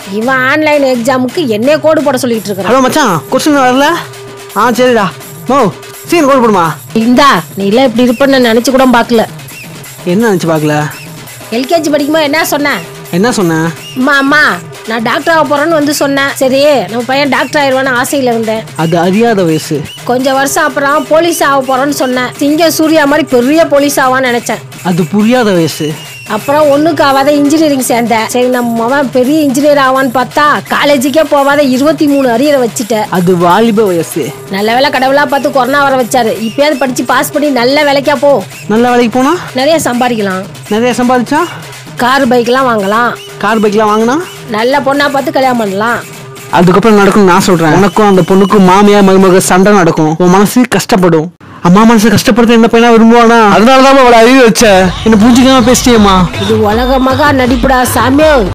இவன் ஆன்லைன் எக்ஸாமுக்கு என்னைய கோடு போட சொல்லிட்டு இருக்கிறான் ஹலோ மச்சான் கொஸ்டின் வரல ஆ சரிடா மோ சீன் கோல் போடுமா இந்தா நீ எல்லாம் இப்படி இருப்பேன்னு நான் நினைச்சு கூட பார்க்கல என்ன நினச்சி பார்க்கல எல்கேஜி படிக்கும்போது என்ன சொன்னேன் என்ன சொன்னேன் அம்மா அம்மா நான் டாக்டர் ஆக போறேன்னு வந்து சொன்னேன் சரி நம்ம பையன் டாக்டர் ஆயிடுவான்னு ஆசையில இருந்தேன் அது அறியாத வயசு கொஞ்சம் வருஷம் அப்புறம் போலீஸ் ஆக போறேன்னு சொன்னேன் சிங்க சூர்யா மாதிரி பெரிய போலீஸ் ஆவான்னு நினைச்சேன் அது புரியாத வயசு அப்புறம் ஒண்ணுக்கு ஆகாத இன்ஜினியரிங் சேர்ந்தேன் சரி நம்ம அவன் பெரிய இன்ஜினியர் ஆவான்னு பார்த்தா காலேஜுக்கே போகாத இருபத்தி மூணு அரியரை வச்சுட்டேன் அது வாலிப வயசு நல்ல வேலை கடவுளா பார்த்து கொரோனா வர வச்சாரு இப்பயாவது படிச்சு பாஸ் பண்ணி நல்ல வேலைக்கா போ நல்ல வேலைக்கு போனா நிறைய சம்பாதிக்கலாம் நிறைய சம்பாதிச்சா கார் பைக்லாம் வாங்கலாம் கார் பைக்லாம் வாங்கினா நல்ல பொண்ணா பார்த்து கல்யாணம் பண்ணலாம் அதுக்கப்புறம் நடக்கும் நான் சொல்றேன் உனக்கும் அந்த பொண்ணுக்கும் மாமியார் மருமக சண்டை நடக்கும் உன் மனசு கஷ்டப்படும் அம்மா மனசு கஷ்டப்படுத்த என்ன பையனா விரும்புவானா அதனாலதான் அவளை அறிவு வச்ச என்ன புரிஞ்சுக்காம பேசிட்டியம்மா இது உலக மகா நடிப்புடா சாமியோ